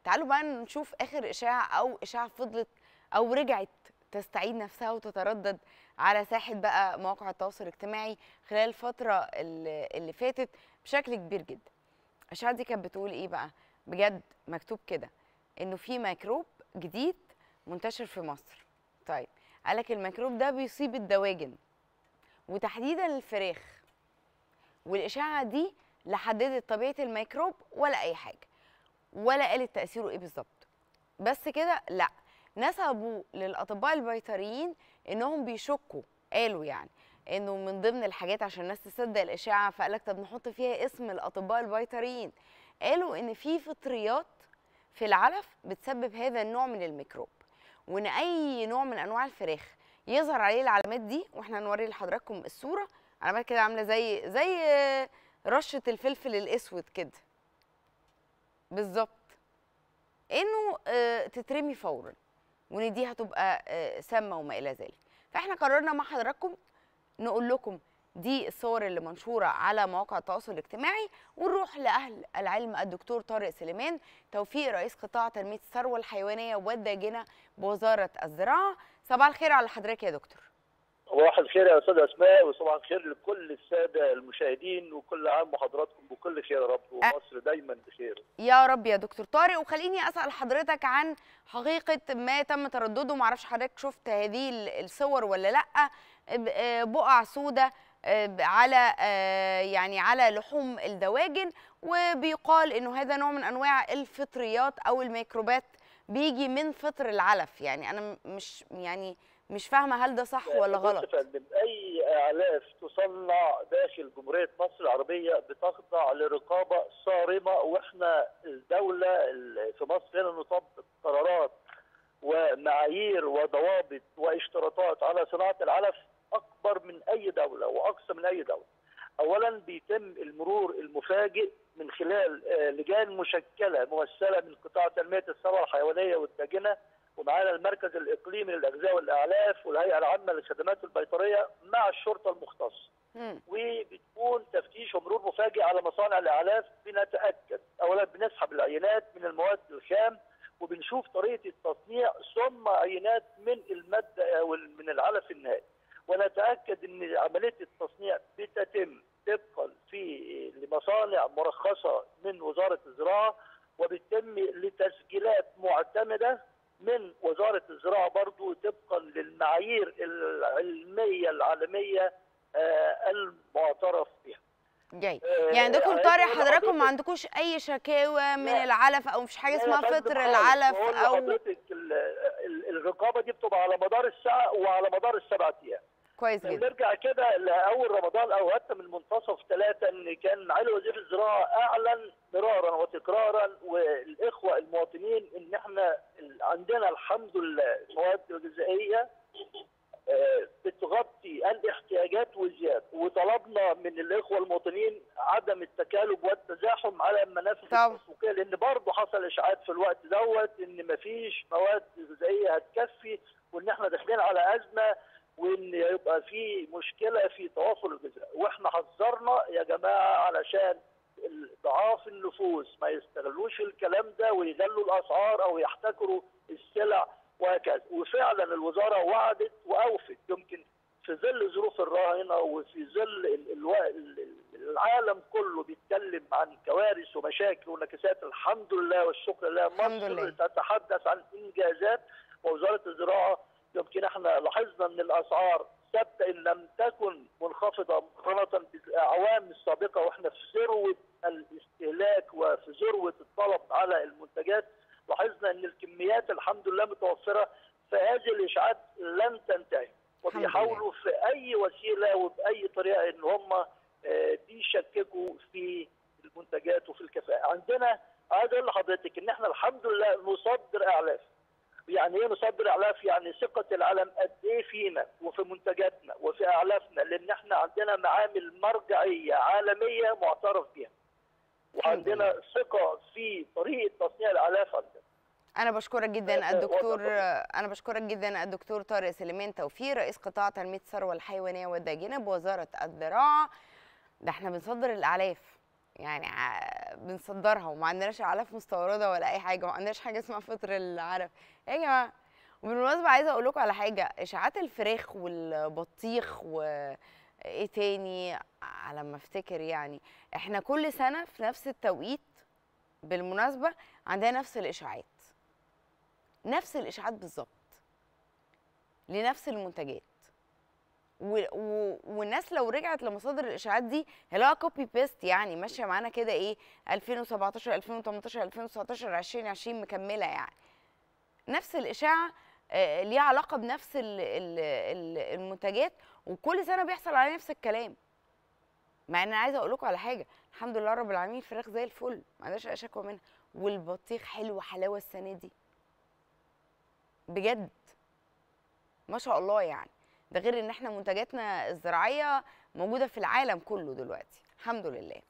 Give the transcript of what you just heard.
تعالوا بقى نشوف اخر اشاعه او اشاعه فضلت او رجعت تستعيد نفسها وتتردد على ساحه بقى مواقع التواصل الاجتماعي خلال الفتره اللي اللي فاتت بشكل كبير جدا الاشاعه دي كانت بتقول ايه بقى بجد مكتوب كده انه في ميكروب جديد منتشر في مصر طيب قالك الميكروب ده بيصيب الدواجن وتحديدا الفراخ والاشاعه دي لا حددت طبيعه الميكروب ولا اي حاجه ولا قالت تاثيره ايه بالظبط بس كده لا نسبوا للاطباء البيطريين انهم بيشكوا قالوا يعني انه من ضمن الحاجات عشان الناس تصدق الاشاعه فقال لك طب نحط فيها اسم الاطباء البيطريين قالوا ان في فطريات في العلف بتسبب هذا النوع من الميكروب وان اي نوع من انواع الفراخ يظهر عليه العلامات دي واحنا هنوري لحضراتكم الصوره علامات كده عامله زي زي رشه الفلفل الاسود كده بالظبط انه آه، تترمي فورا وان دي هتبقى آه، سامه وما الى ذلك فاحنا قررنا مع حضراتكم نقول لكم دي الصور اللي منشوره على مواقع التواصل الاجتماعي ونروح لاهل العلم الدكتور طارق سليمان توفيق رئيس قطاع تنميه الثروه الحيوانيه والداجنه بوزاره الزراعه صباح الخير على حضرتك يا دكتور صباح الخير يا استاذ اسماء وصباح الخير لكل الساده المشاهدين وكل عام وحضراتكم بكل خير يا رب ومصر دايما بخير يا رب يا دكتور طارق وخليني اسال حضرتك عن حقيقه ما تم تردده معرفش حضرتك شفت هذه ال- الصور ولا لا ب- آه، بقع سودة آه، على آه، يعني على لحوم الدواجن وبيقال انه هذا نوع من انواع الفطريات او الميكروبات بيجي من فطر العلف يعني انا م- مش يعني مش فاهمه هل ده صح ولا بص يا غلط فندم اي اعلاف تصنع داخل جمهوريه مصر العربيه بتخضع لرقابه صارمه واحنا الدوله ال- في مصر هنا نطبق قرارات ومعايير وضوابط واشتراطات على صناعه العلف اكبر من اي دوله واقصى من اي دوله. اولا بيتم المرور المفاجئ من خلال آه، لجان مشكله ممثله من قطاع تنميه الثروه الحيوانيه والداجنه ومعانا المركز الاقليمي للاغذيه والاعلاف والهيئه العامه للخدمات البيطريه مع الشرطه المختصه. مم. وبتكون تفتيش ومرور مفاجئ على مصانع الاعلاف بنتاكد اولا بنسحب العينات من المواد الخام وبنشوف طريقه التصنيع ثم عينات من الماده او من العلف النهائي ونتاكد ان عمليه التصنيع بتتم طبقا في لمصانع مرخصه من وزاره الزراعه وبتتم لتسجيلات معتمده من وزاره الزراعه برضو طبقا للمعايير العلميه العالميه آه، المعترف بها جاي آه، يعني دكتور عايز طارق أقول حضراتكم ما لحضرتك- عندكوش اي شكاوى من لا. العلف او مفيش حاجه لا يا اسمها فندم فطر خالص. العلف بقول او لحضرتك ال- ال- الرقابه دي بتبقى على مدار الساعه وعلى مدار السبع ايام كويس جدا نرجع كده لاول رمضان او حتى من منتصف ثلاثه ان كان معالي وزير الزراعه اعلن مرارا وتكرارا والاخوه المواطنين ان احنا ال- عندنا الحمد لله المواد الغذائيه آه، بتغطي الاحتياجات وزياده وطلبنا من الاخوه المواطنين عدم التكالب والتزاحم على المنافذ طبعا. التسويقيه لان برضه حصل اشاعات في الوقت دوت ان مفيش مواد غذائيه هتكفي وان احنا داخلين على ازمه وان يبقى في مشكله في توافر الغذاء واحنا حذرنا يا جماعه علشان ضعاف النفوس ما يستغلوش الكلام ده ويغلوا الاسعار او يحتكروا السلع وهكذا وفعلا الوزاره وعدت واوفت يمكن في ظل ظروف الراهنه وفي ظل ال- الوا- ال- ال- العالم كله بيتكلم عن كوارث ومشاكل ونكسات الحمد لله والشكر لله الحمد مصر لله. تتحدث عن انجازات ووزاره الزراعه يمكن احنا لاحظنا ان الاسعار ثابته ان لم تكن منخفضه مقارنه بالاعوام السابقه واحنا في ذروه الاستهلاك وفي ذروه الطلب على المنتجات لاحظنا ان الكميات الحمد لله متوفره فهذه الاشاعات لن تنتهي الحمد وبيحاولوا في اي وسيله وباي طريقه ان هم آه، بيشككوا في المنتجات وفي الكفاءه عندنا عايز اقول لحضرتك ان احنا الحمد لله نصدر اعلاف يعني ايه نصدر اعلاف يعني ثقه العالم قد ايه فينا وفي منتجاتنا وفي اعلافنا لان احنا عندنا معامل مرجعيه عالميه معترف بها وعندنا ثقه في طريقه تصنيع الاعلاف عندنا انا بشكرك جدا آه، الدكتور اتفضل. انا بشكرك جدا الدكتور طارق سليمان توفيق رئيس قطاع تنميه الثروه الحيوانيه والداجنه بوزاره الزراعه ده احنا بنصدر الاعلاف يعني ع- بنصدرها وما عندناش علف مستورده ولا اي حاجه وما عندناش حاجه اسمها فطر العلف يا جماعه وبالمناسبه عايزه اقول لكم على حاجه اشاعات الفراخ والبطيخ وايه تاني على ما افتكر يعني احنا كل سنه في نفس التوقيت بالمناسبه عندنا نفس الاشاعات نفس الاشاعات بالظبط لنفس المنتجات و... و... والناس لو رجعت لمصادر الاشاعات دي هلاقيها كوبي بيست يعني ماشيه معانا كده ايه 2017 2018 2019 2020 مكمله يعني نفس الاشاعه آه، ليها علاقه بنفس ال- ال- ال- المنتجات وكل سنه بيحصل على نفس الكلام مع ان انا عايزه اقول لكم على حاجه الحمد لله رب العالمين الفراخ زي الفل ما عندناش اي شكوى منها والبطيخ حلو حلاوه السنه دي بجد ما شاء الله يعني ده غير ان احنا منتجاتنا الزراعيه موجوده في العالم كله دلوقتي الحمد لله